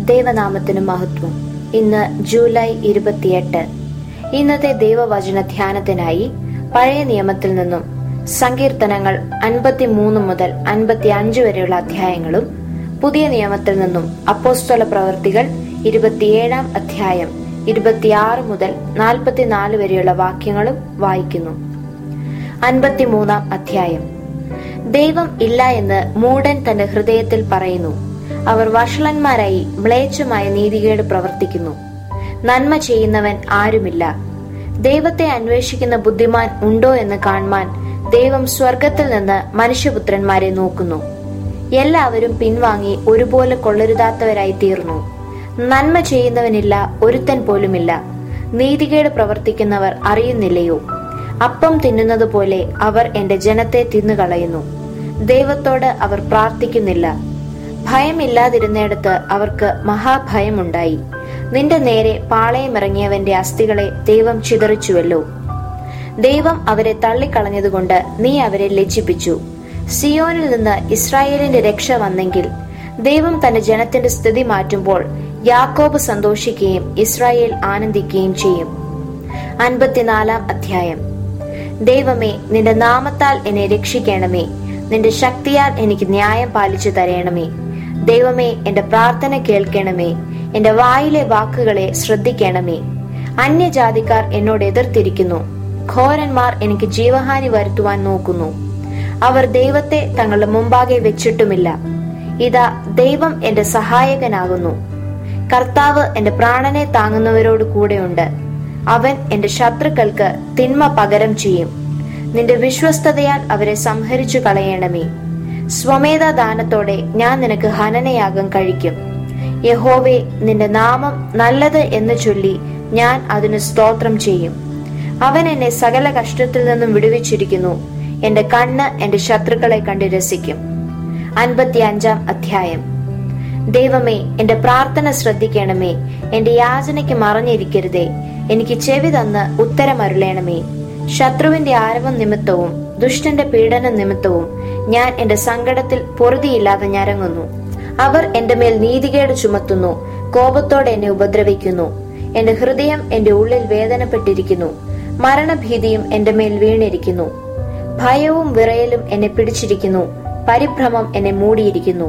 ദൈവനാമത്തിന് മഹത്വം ഇന്ന് ജൂലൈ ഇരുപത്തിയെട്ട് ഇന്നത്തെ ദൈവവചന ധ്യാനത്തിനായി പഴയ നിയമത്തിൽ നിന്നും സങ്കീർത്തനങ്ങൾ അൻപത്തിമൂന്ന് മുതൽ അൻപത്തി അഞ്ച് വരെയുള്ള അധ്യായങ്ങളും പുതിയ നിയമത്തിൽ നിന്നും അപ്പോസ്തല പ്രവൃത്തികൾ ഇരുപത്തിയേഴാം അധ്യായം ഇരുപത്തിയാറ് മുതൽ നാൽപ്പത്തിനാല് വരെയുള്ള വാക്യങ്ങളും വായിക്കുന്നു അൻപത്തിമൂന്നാം അധ്യായം ദൈവം ഇല്ല എന്ന് മൂടൻ തന്റെ ഹൃദയത്തിൽ പറയുന്നു അവർ വഷളന്മാരായി മ്ലേച്ഛമായ നീതികേട് പ്രവർത്തിക്കുന്നു നന്മ ചെയ്യുന്നവൻ ആരുമില്ല ദൈവത്തെ അന്വേഷിക്കുന്ന ബുദ്ധിമാൻ ഉണ്ടോ എന്ന് കാണുവാൻ ദൈവം സ്വർഗത്തിൽ നിന്ന് മനുഷ്യപുത്രന്മാരെ നോക്കുന്നു എല്ലാവരും പിൻവാങ്ങി ഒരുപോലെ കൊള്ളരുതാത്തവരായി തീർന്നു നന്മ ചെയ്യുന്നവനില്ല ഒരുത്തൻ പോലുമില്ല നീതികേട് പ്രവർത്തിക്കുന്നവർ അറിയുന്നില്ലയോ അപ്പം തിന്നുന്നത് പോലെ അവർ എന്റെ ജനത്തെ തിന്നുകളയുന്നു ദൈവത്തോട് അവർ പ്രാർത്ഥിക്കുന്നില്ല ഭയമില്ലാതിരുന്നിടത്ത് അവർക്ക് മഹാഭയമുണ്ടായി നിന്റെ നേരെ പാളയമിറങ്ങിയവന്റെ അസ്ഥികളെ ദൈവം ചിതറിച്ചുവല്ലോ ദൈവം അവരെ തള്ളിക്കളഞ്ഞതുകൊണ്ട് നീ അവരെ ലജ്ജിപ്പിച്ചു സിയോനിൽ നിന്ന് ഇസ്രായേലിന്റെ രക്ഷ വന്നെങ്കിൽ ദൈവം തന്റെ ജനത്തിന്റെ സ്ഥിതി മാറ്റുമ്പോൾ യാക്കോബ് സന്തോഷിക്കുകയും ഇസ്രായേൽ ആനന്ദിക്കുകയും ചെയ്യും അൻപത്തിനാലാം അധ്യായം ദൈവമേ നിന്റെ നാമത്താൽ എന്നെ രക്ഷിക്കണമേ നിന്റെ ശക്തിയാൽ എനിക്ക് ന്യായം പാലിച്ചു തരയണമേ ദൈവമേ എന്റെ പ്രാർത്ഥന കേൾക്കണമേ എന്റെ വായിലെ വാക്കുകളെ ശ്രദ്ധിക്കണമേ അന്യജാതിക്കാർ എന്നോട് എതിർത്തിരിക്കുന്നു ഘോരന്മാർ എനിക്ക് ജീവഹാനി വരുത്തുവാൻ നോക്കുന്നു അവർ ദൈവത്തെ തങ്ങളുടെ മുമ്പാകെ വെച്ചിട്ടുമില്ല ഇതാ ദൈവം എന്റെ സഹായകനാകുന്നു കർത്താവ് എന്റെ പ്രാണനെ താങ്ങുന്നവരോട് കൂടെയുണ്ട് അവൻ എന്റെ ശത്രുക്കൾക്ക് തിന്മ പകരം ചെയ്യും നിന്റെ വിശ്വസ്തതയാൽ അവരെ സംഹരിച്ചു കളയണമേ സ്വമേധ ദാനത്തോടെ ഞാൻ നിനക്ക് ഹനനയാഗം കഴിക്കും യഹോവേ നിന്റെ നാമം നല്ലത് എന്ന് ചൊല്ലി ഞാൻ അതിന് സ്തോത്രം ചെയ്യും അവൻ എന്നെ സകല കഷ്ടത്തിൽ നിന്നും വിടുവിച്ചിരിക്കുന്നു എന്റെ കണ്ണ് എന്റെ ശത്രുക്കളെ കണ്ട് രസിക്കും അൻപത്തി അഞ്ചാം അധ്യായം ദൈവമേ എന്റെ പ്രാർത്ഥന ശ്രദ്ധിക്കണമേ എന്റെ യാചനയ്ക്ക് മറഞ്ഞിരിക്കരുതേ എനിക്ക് ചെവി തന്ന് ഉത്തരമരുളേണമേ ശത്രുവിന്റെ ആരവം നിമിത്തവും ദുഷ്ടന്റെ പീഡന നിമിത്തവും ഞാൻ എന്റെ സങ്കടത്തിൽ പൊറുതിയില്ലാതെ ഞരങ്ങുന്നു അവർ എന്റെ മേൽ നീതികേട് ചുമത്തുന്നു കോപത്തോടെ എന്നെ ഉപദ്രവിക്കുന്നു എന്റെ ഹൃദയം എന്റെ ഉള്ളിൽ വേദനപ്പെട്ടിരിക്കുന്നു മരണഭീതിയും എന്റെ മേൽ വീണിരിക്കുന്നു ഭയവും വിറയലും എന്നെ പിടിച്ചിരിക്കുന്നു പരിഭ്രമം എന്നെ മൂടിയിരിക്കുന്നു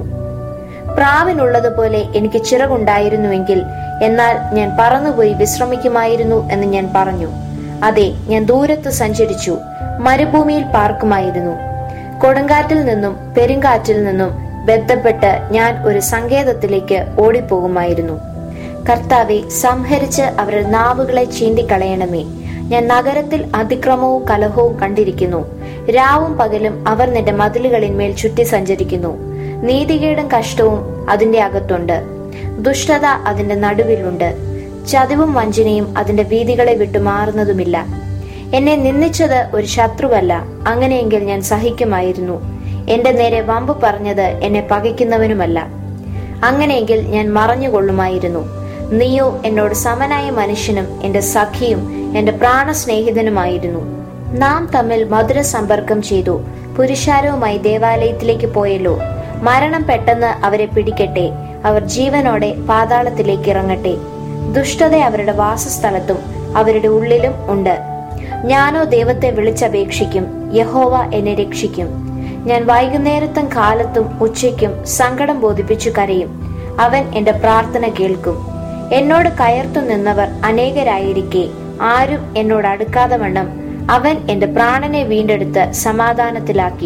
പ്രാവിനുള്ളതുപോലെ എനിക്ക് ചിറകുണ്ടായിരുന്നുവെങ്കിൽ എന്നാൽ ഞാൻ പറന്നുപോയി വിശ്രമിക്കുമായിരുന്നു എന്ന് ഞാൻ പറഞ്ഞു അതെ ഞാൻ ദൂരത്ത് സഞ്ചരിച്ചു മരുഭൂമിയിൽ പാർക്കുമായിരുന്നു കൊടുങ്കാറ്റിൽ നിന്നും പെരുങ്കാറ്റിൽ നിന്നും ബന്ധപ്പെട്ട് ഞാൻ ഒരു സങ്കേതത്തിലേക്ക് ഓടിപ്പോകുമായിരുന്നു കർത്താവെ സംഹരിച്ച് അവരുടെ നാവുകളെ ചീന്തിക്കളയണമേ ഞാൻ നഗരത്തിൽ അതിക്രമവും കലഹവും കണ്ടിരിക്കുന്നു രാവും പകലും അവർ നിന്റെ മതിലുകളിന്മേൽ ചുറ്റി സഞ്ചരിക്കുന്നു നീതികേടും കഷ്ടവും അതിന്റെ അകത്തുണ്ട് ദുഷ്ടത അതിന്റെ നടുവിലുണ്ട് ചതിവും വഞ്ചനയും അതിന്റെ വീതികളെ വിട്ടു മാറുന്നതുമില്ല എന്നെ നിന്ദിച്ചത് ഒരു ശത്രുവല്ല അങ്ങനെയെങ്കിൽ ഞാൻ സഹിക്കുമായിരുന്നു എന്റെ നേരെ വമ്പ് പറഞ്ഞത് എന്നെ പകയ്ക്കുന്നവനുമല്ല അങ്ങനെയെങ്കിൽ ഞാൻ മറഞ്ഞുകൊള്ളുമായിരുന്നു നീയോ എന്നോട് സമനായ മനുഷ്യനും എന്റെ സഖിയും എന്റെ പ്രാണസ്നേഹിതനുമായിരുന്നു നാം തമ്മിൽ മധുര സമ്പർക്കം ചെയ്തു പുരുഷാരവുമായി ദേവാലയത്തിലേക്ക് പോയല്ലോ മരണം പെട്ടെന്ന് അവരെ പിടിക്കട്ടെ അവർ ജീവനോടെ പാതാളത്തിലേക്ക് ഇറങ്ങട്ടെ ദുഷ്ടത അവരുടെ വാസസ്ഥലത്തും അവരുടെ ഉള്ളിലും ഉണ്ട് ഞാനോ ദൈവത്തെ വിളിച്ചപേക്ഷിക്കും യഹോവ എന്നെ രക്ഷിക്കും ഞാൻ വൈകുന്നേരത്തും കാലത്തും ഉച്ചയ്ക്കും സങ്കടം ബോധിപ്പിച്ചു കരയും അവൻ എന്റെ പ്രാർത്ഥന കേൾക്കും എന്നോട് കയർത്തു നിന്നവർ അനേകരായിരിക്കെ ആരും എന്നോട് അടുക്കാതെ വണ്ണം അവൻ എന്റെ പ്രാണനെ വീണ്ടെടുത്ത് സമാധാനത്തിലാക്കി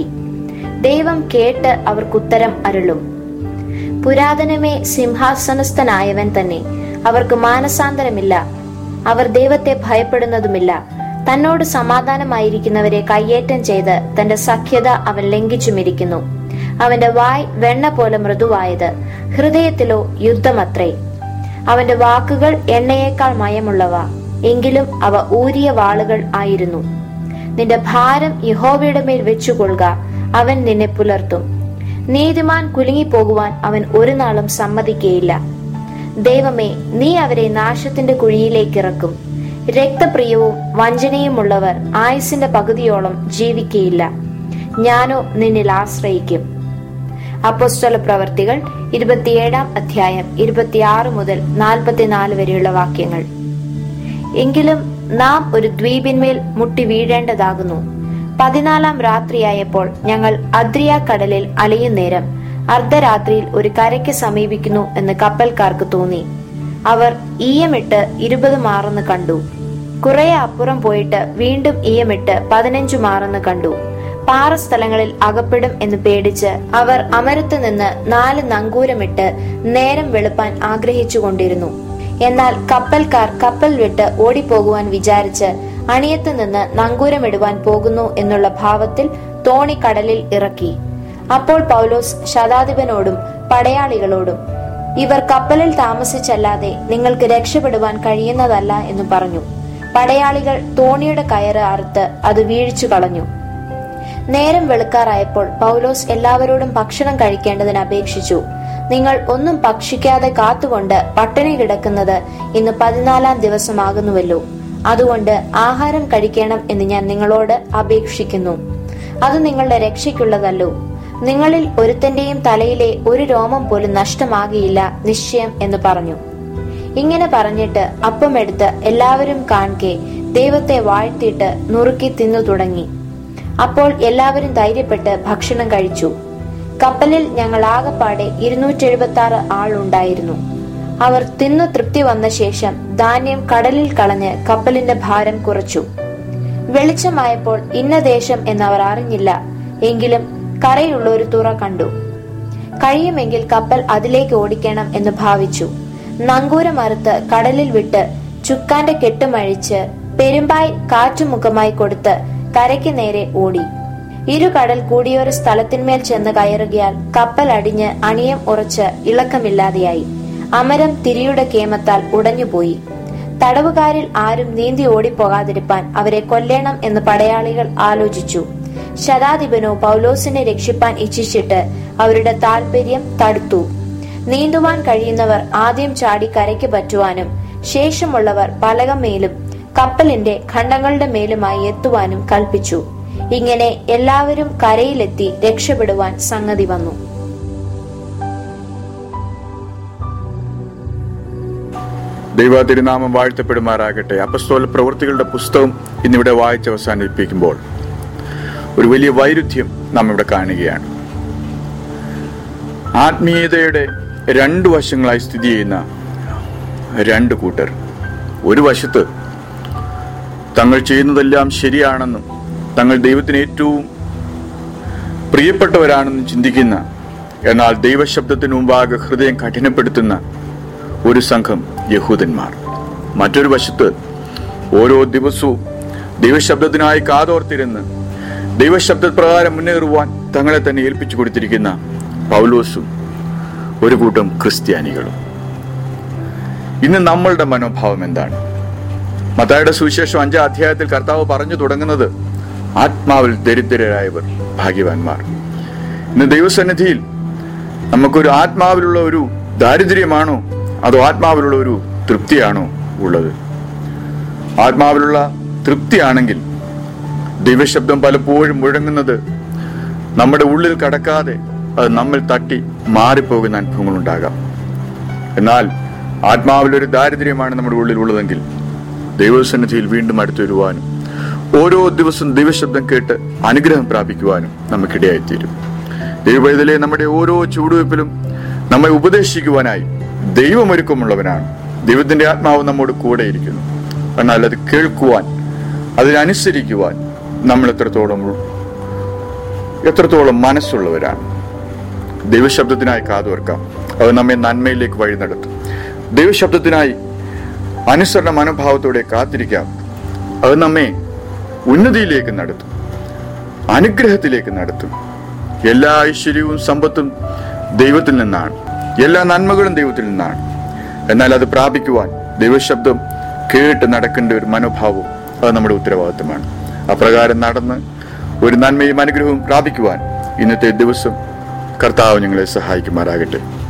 ദൈവം കേട്ട് അവർക്കുത്തരം അരുളും പുരാതനമേ സിംഹാസനസ്ഥനായവൻ തന്നെ അവർക്ക് മാനസാന്തരമില്ല അവർ ദൈവത്തെ ഭയപ്പെടുന്നതുമില്ല തന്നോട് സമാധാനമായിരിക്കുന്നവരെ കയ്യേറ്റം ചെയ്ത് തന്റെ സഖ്യത അവൻ ലംഘിച്ചുമിരിക്കുന്നു അവന്റെ വായ് വെണ്ണ പോലെ മൃദുവായത് ഹൃദയത്തിലോ യുദ്ധമത്രേ അവന്റെ വാക്കുകൾ എണ്ണയേക്കാൾ മയമുള്ളവ എങ്കിലും അവ ഊരിയ വാളുകൾ ആയിരുന്നു നിന്റെ ഭാരം യഹോവയുടെ മേൽ വെച്ചുകൊള്ളുക അവൻ നിന്നെ പുലർത്തും നീതിമാൻ കുലുങ്ങിപ്പോകുവാൻ അവൻ ഒരു നാളും സമ്മതിക്കയില്ല ദൈവമേ നീ അവരെ നാശത്തിന്റെ കുഴിയിലേക്ക് ഇറക്കും രക്തപ്രിയവും വഞ്ചനയുമുള്ളവർ ആയുസിന്റെ പകുതിയോളം ജീവിക്കയില്ല ഞാനോ നിന്നിൽ ആശ്രയിക്കും അപ്പോസ്തല പ്രവർത്തികൾ ഇരുപത്തിയേഴാം അധ്യായം ഇരുപത്തിയാറ് മുതൽ നാൽപ്പത്തിനാല് വരെയുള്ള വാക്യങ്ങൾ എങ്കിലും നാം ഒരു ദ്വീപിന്മേൽ മുട്ടി വീഴേണ്ടതാകുന്നു പതിനാലാം രാത്രിയായപ്പോൾ ഞങ്ങൾ അദ്രിയ കടലിൽ അലയുന്നേരം അർദ്ധരാത്രിയിൽ ഒരു കരയ്ക്ക് സമീപിക്കുന്നു എന്ന് കപ്പൽക്കാർക്ക് തോന്നി അവർ ഈയമിട്ട് ഇരുപത് മാറെന്ന് കണ്ടു കുറെ അപ്പുറം പോയിട്ട് വീണ്ടും ഈയമിട്ട് പതിനഞ്ചു മാറെന്ന് കണ്ടു പാറസ്ഥലങ്ങളിൽ അകപ്പെടും എന്ന് പേടിച്ച് അവർ അമരത്ത് നിന്ന് നാല് നങ്കൂരമിട്ട് നേരം വെളുപ്പാൻ ആഗ്രഹിച്ചുകൊണ്ടിരുന്നു എന്നാൽ കപ്പൽക്കാർ കപ്പൽ വിട്ട് ഓടിപ്പോകുവാൻ വിചാരിച്ച് അണിയത്ത് നിന്ന് നങ്കൂരമിടുവാൻ പോകുന്നു എന്നുള്ള ഭാവത്തിൽ തോണി കടലിൽ ഇറക്കി അപ്പോൾ പൗലോസ് ശതാധിപനോടും പടയാളികളോടും ഇവർ കപ്പലിൽ താമസിച്ചല്ലാതെ നിങ്ങൾക്ക് രക്ഷപ്പെടുവാൻ കഴിയുന്നതല്ല എന്ന് പറഞ്ഞു പടയാളികൾ തോണിയുടെ കയറ് അറുത്ത് അത് വീഴിച്ചു കളഞ്ഞു നേരം വെളുക്കാറായപ്പോൾ പൗലോസ് എല്ലാവരോടും ഭക്ഷണം കഴിക്കേണ്ടതിന് അപേക്ഷിച്ചു നിങ്ങൾ ഒന്നും ഭക്ഷിക്കാതെ കാത്തുകൊണ്ട് പട്ടിണി കിടക്കുന്നത് ഇന്ന് പതിനാലാം ദിവസമാകുന്നുവല്ലോ അതുകൊണ്ട് ആഹാരം കഴിക്കണം എന്ന് ഞാൻ നിങ്ങളോട് അപേക്ഷിക്കുന്നു അത് നിങ്ങളുടെ രക്ഷയ്ക്കുള്ളതല്ലോ നിങ്ങളിൽ ഒരുത്തന്റെയും തലയിലെ ഒരു രോമം പോലും നഷ്ടമാകിയില്ല നിശ്ചയം എന്ന് പറഞ്ഞു ഇങ്ങനെ പറഞ്ഞിട്ട് അപ്പമെടുത്ത് എല്ലാവരും കാൺകെ ദൈവത്തെ വാഴ്ത്തിയിട്ട് നുറുക്കി തിന്നു തുടങ്ങി അപ്പോൾ എല്ലാവരും ധൈര്യപ്പെട്ട് ഭക്ഷണം കഴിച്ചു കപ്പലിൽ ഞങ്ങൾ ആകപ്പാടെ ഇരുന്നൂറ്റി എഴുപത്തി ആറ് ആളുണ്ടായിരുന്നു അവർ തിന്നു തൃപ്തി വന്ന ശേഷം ധാന്യം കടലിൽ കളഞ്ഞ് കപ്പലിന്റെ ഭാരം കുറച്ചു വെളിച്ചമായപ്പോൾ ഇന്ന ദേശം എന്നവർ അറിഞ്ഞില്ല എങ്കിലും കരയുള്ള ഒരു തുറ കണ്ടു കഴിയുമെങ്കിൽ കപ്പൽ അതിലേക്ക് ഓടിക്കണം എന്ന് ഭാവിച്ചു നങ്കൂരമറുത്ത് കടലിൽ വിട്ട് ചുക്കാന്റെ കെട്ടുമഴിച്ച് പെരുമ്പായി കാറ്റുമുഖമായി കൊടുത്ത് കരയ്ക്ക് നേരെ ഓടി ഇരു കടൽ കൂടിയൊരു സ്ഥലത്തിന്മേൽ ചെന്ന് കയറുകയാൽ കപ്പൽ അടിഞ്ഞ് അണിയം ഉറച്ച് ഇളക്കമില്ലാതെയായി അമരം തിരിയുടെ കേമത്താൽ ഉടഞ്ഞുപോയി തടവുകാരിൽ ആരും നീന്തി ഓടിപ്പോകാതിരിപ്പാൻ അവരെ കൊല്ലേണം എന്ന് പടയാളികൾ ആലോചിച്ചു ശതാധിപനോ പൗലോസിനെ രക്ഷിപ്പാൻ ഇച്ഛിച്ചിട്ട് അവരുടെ താൽപര്യം തടുത്തു നീന്തുവാൻ കഴിയുന്നവർ ആദ്യം ചാടി കരയ്ക്ക് പറ്റുവാനും ശേഷമുള്ളവർ പലകമേലും കപ്പലിന്റെ ഖണ്ഡങ്ങളുടെ മേലുമായി എത്തുവാനും കൽപ്പിച്ചു ഇങ്ങനെ എല്ലാവരും കരയിലെത്തി രക്ഷപ്പെടുവാൻ സംഗതി വന്നു ദൈവ തിരുനാമം വാഴ്ത്തപ്പെടുമാറാകട്ടെ അപ്പസ്തോല പ്രവൃത്തികളുടെ പുസ്തകം ഇന്നിവിടെ വായിച്ച് അവസാനിപ്പിക്കുമ്പോൾ ഒരു വലിയ വൈരുദ്ധ്യം നാം ഇവിടെ കാണുകയാണ് ആത്മീയതയുടെ രണ്ട് വശങ്ങളായി സ്ഥിതി ചെയ്യുന്ന രണ്ട് കൂട്ടർ ഒരു വശത്ത് തങ്ങൾ ചെയ്യുന്നതെല്ലാം ശരിയാണെന്നും തങ്ങൾ ദൈവത്തിന് ഏറ്റവും പ്രിയപ്പെട്ടവരാണെന്നും ചിന്തിക്കുന്ന എന്നാൽ ദൈവശബ്ദത്തിന് മുമ്പാകെ ഹൃദയം കഠിനപ്പെടുത്തുന്ന ഒരു സംഘം യഹൂദന്മാർ മറ്റൊരു വശത്ത് ഓരോ ദിവസവും ദൈവശബ്ദത്തിനായി കാതോർത്തിരുന്ന് ദൈവശബ്ദപ്രകാരം മുന്നേറുവാൻ തങ്ങളെ തന്നെ ഏൽപ്പിച്ചു കൊടുത്തിരിക്കുന്ന പൗലോസും ഒരു കൂട്ടം ക്രിസ്ത്യാനികളും ഇന്ന് നമ്മളുടെ മനോഭാവം എന്താണ് മത്തായുടെ സുവിശേഷം അഞ്ചാം അധ്യായത്തിൽ കർത്താവ് പറഞ്ഞു തുടങ്ങുന്നത് ആത്മാവിൽ ദരിദ്രരായവർ ഭാഗ്യവാന്മാർ ഇന്ന് ദൈവസന്നിധിയിൽ നമുക്കൊരു ആത്മാവിലുള്ള ഒരു ദാരിദ്ര്യമാണോ അതോ ആത്മാവിലുള്ള ഒരു തൃപ്തിയാണോ ഉള്ളത് ആത്മാവിലുള്ള തൃപ്തിയാണെങ്കിൽ ദൈവശബ്ദം പലപ്പോഴും മുഴങ്ങുന്നത് നമ്മുടെ ഉള്ളിൽ കടക്കാതെ അത് നമ്മിൽ തട്ടി മാറിപ്പോകുന്ന അനുഭവങ്ങൾ ഉണ്ടാകാം എന്നാൽ ആത്മാവിലൊരു ദാരിദ്ര്യമാണ് നമ്മുടെ ഉള്ളിൽ ഉള്ളതെങ്കിൽ ദൈവസന്നിധിയിൽ വീണ്ടും അടുത്തു വരുവാനും ഓരോ ദിവസവും ദൈവശബ്ദം കേട്ട് അനുഗ്രഹം പ്രാപിക്കുവാനും നമുക്കിടയായിത്തീരും ദൈവവേദലെ നമ്മുടെ ഓരോ ചുവടുവയ്പ്പിലും നമ്മെ ഉപദേശിക്കുവാനായി ദൈവമൊരുക്കമുള്ളവനാണ് ദൈവത്തിന്റെ ആത്മാവ് നമ്മോട് കൂടെയിരിക്കുന്നു എന്നാൽ അത് കേൾക്കുവാൻ അതിനനുസരിക്കുവാൻ നമ്മൾ എത്രത്തോളം എത്രത്തോളം മനസ്സുള്ളവരാണ് ദൈവശബ്ദത്തിനായി കാതോർക്കാം അത് നമ്മെ നന്മയിലേക്ക് വഴി നടത്തും ദൈവശബ്ദത്തിനായി അനുസരണ മനോഭാവത്തോടെ കാത്തിരിക്കാം അത് നമ്മെ ഉന്നതിയിലേക്ക് നടത്തും അനുഗ്രഹത്തിലേക്ക് നടത്തും എല്ലാ ഐശ്വര്യവും സമ്പത്തും ദൈവത്തിൽ നിന്നാണ് എല്ലാ നന്മകളും ദൈവത്തിൽ നിന്നാണ് എന്നാൽ അത് പ്രാപിക്കുവാൻ ദൈവശബ്ദം കേട്ട് നടക്കേണ്ട ഒരു മനോഭാവവും അത് നമ്മുടെ ഉത്തരവാദിത്തമാണ് അപ്രകാരം നടന്ന് ഒരു നന്മയും അനുഗ്രഹവും പ്രാപിക്കുവാൻ ഇന്നത്തെ ദിവസം കർത്താവ് ഞങ്ങളെ സഹായിക്കുമാറാകട്ടെ